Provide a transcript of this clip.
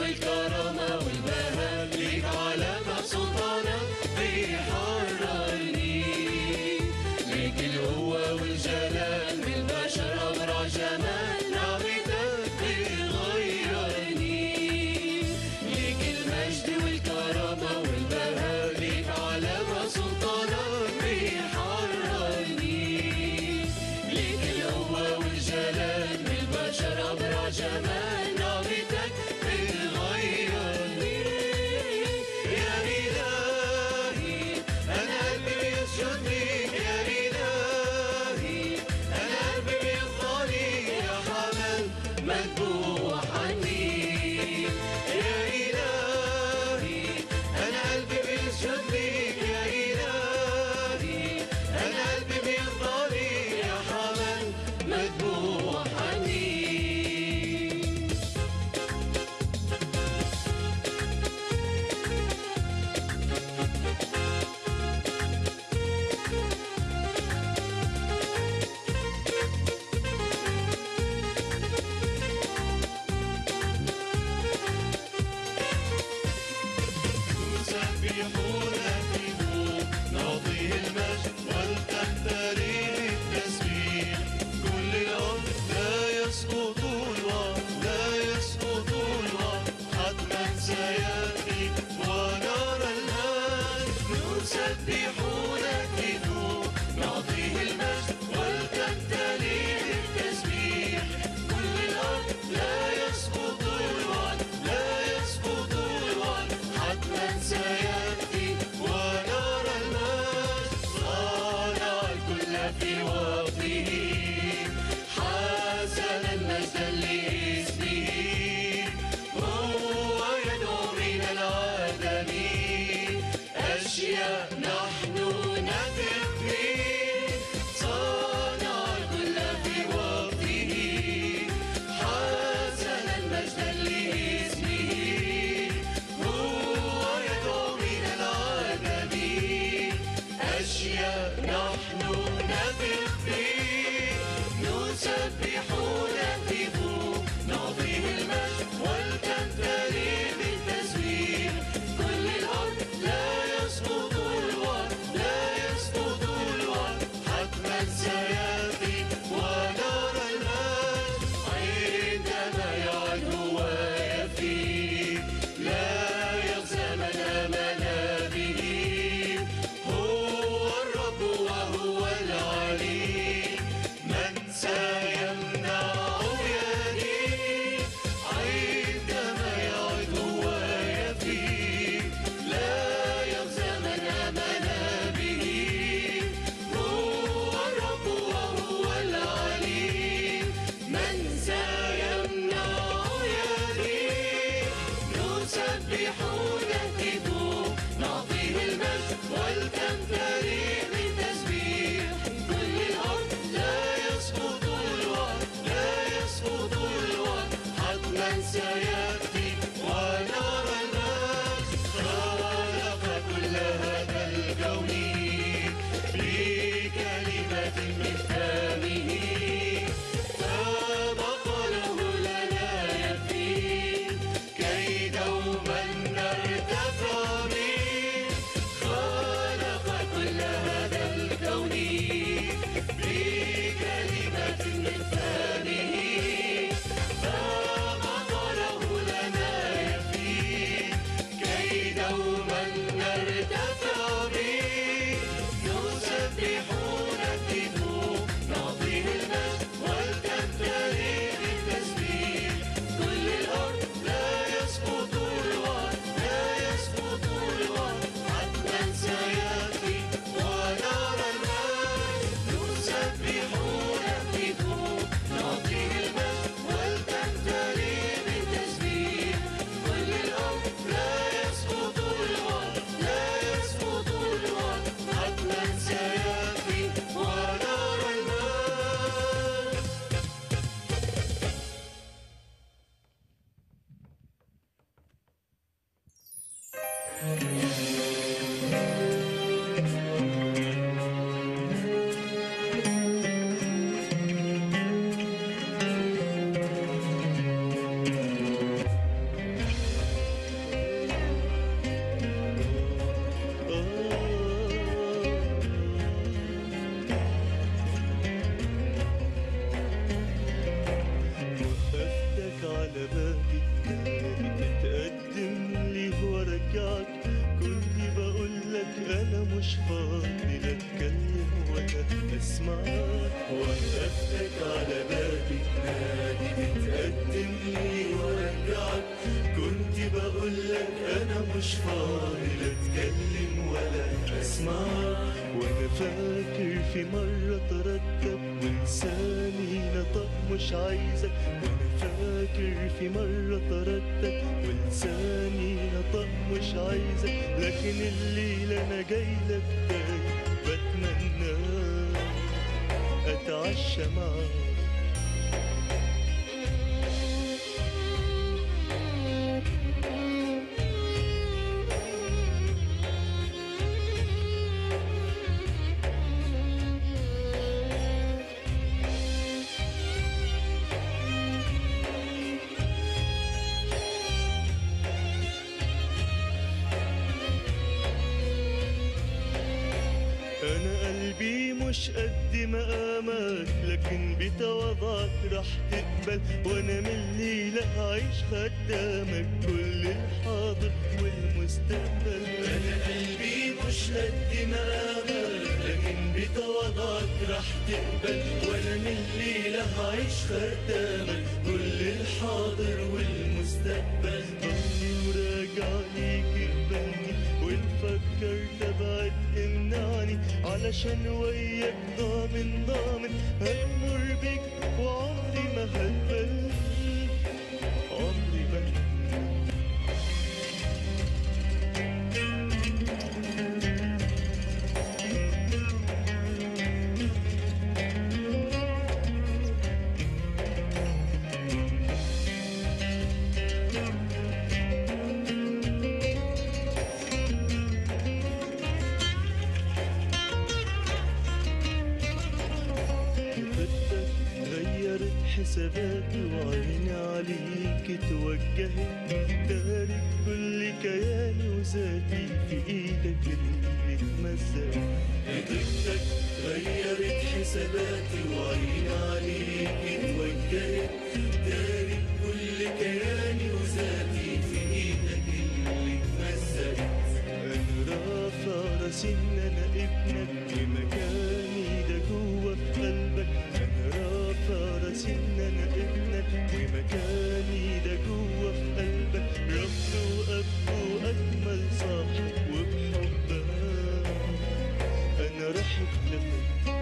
والكرامة والبهاء ليك علامة سلطانك بيحررني ليك القوة والجلال من البشر أبرع جمال نعمتك بتغيرني ليك المجد والكرامة والبهاء ليك علامة سلطانك بيحررني ليك القوة والجلال من البشر أبرع جمال نعمتك بتغيرني يا إلهي أنا قلبي بيسجد ليك يا إلهي أنا قلبي بيخضع ليك يا حمل مذبوح عني يا إلهي أنا قلبي بيسجد ليك يا إلهي أنا قلبي بيخضع ليك يا حمل مذبوح عني يسبحونك نعطيه المجد ولتمتلئ بالتسبيح كل الأرض لا يسقط الوقت لا يسقط الوقت حتما سيأتي ونرى المجد نسبحونك نعطيه المجد ولتمتلئ بالتسبيح كل الأرض لا يسقط الوقت لا يسقط الوقت حتما سيأتي ونرى المجد صانع الكل في وقته حسن المجد لاسمه هو يدعو من العدم أشياء نحن نثق به صانع الكل في وقته حسن المجد لاسمه هو يدعو من العدم أشياء نحن نثق به نسبحون نهتف نعطيه المجد ولتمتلئ بالتسبيح كل الأرض لا يسقط الوقت لا يسقط الوقت حتما سيأتي ونرى المجد عندما يعد هو يفي لا يخزى من آمن به هو الرب وهو العلي من سيمنع يدي عندما يعد هو يفي لا يخزى من آمن به هو الرب وهو العلي من سيمنع يدي نسبح نهتف نعطيه المجد ولتمتلئ بالتسبيح كل الأرض لا يسقط الوقت لا يسقط الوقت حتما سيأتي ونرى المجد خلق كل هذا الكون بكلمة من فمه فما قاله لنا يكفي كي دوما نرتفع به خلق كل هذا الكون بكلمة من فمه فما قاله لنا يكفي كي دوما نرتفع به نسبح نهتف نعطيه المجد ولتمتلئ بالتسبيح كل الأرض لا يسقط الوقت لا يسقط الوقت حتما سيأتي ونرى المجد نسبح نهتف نعطيه المجد ولتمتلئ بالتسبيح كل الأرض لا يسقط الوقت لا يسقط الوقت حتما سيأتي ونرى المجد مش فاضي لا اتكلم ولا اسمع وقفتك على بابي نادي بتقدم لي وارجعك كنت بقول لك انا مش فاضي لا اتكلم ولا اسمع وانا فاكر في مرة ترتب ولساني نطق مش عايزك وانا فاكر في مرة ترتب ولساني نطق مش عايزك لكن الليلة انا جاي لك تاني بتمنى اتعشى معاك انا قلبي مش قد مقامك لكن بتواضعك راح تقبل وانا من الليلة هعيش خدامك كل الحاضر والمستقبل انا قلبي مش قد مقامك لكن بتواضعك راح تقبل وانا من الليلة هعيش خدامك كل الحاضر والمستقبل ضمني وراجع ليك اقبلني وان فكرت ابعد امنعني علشان وياك ضامن ضامن هتمر بيك وعمري ما هقبل عمري ما خطتك غيرت حساباتي وعيني عليك اتوجهت تارك كل كياني وذاتي في ايدك اللي اتمزق خطتك غيرت حساباتي وعيني عليك اتوجهت تارك كل كياني وذاتي في ايدك اللي اتمزق انا رافع راسي ان انا ابنك ومكاني ده جوه في قلبك انا رافع راسي ان انا ابنك ومكاني ده جوه في قلبك رب واب واجمل صاحب وبحبك انا راح اتلفت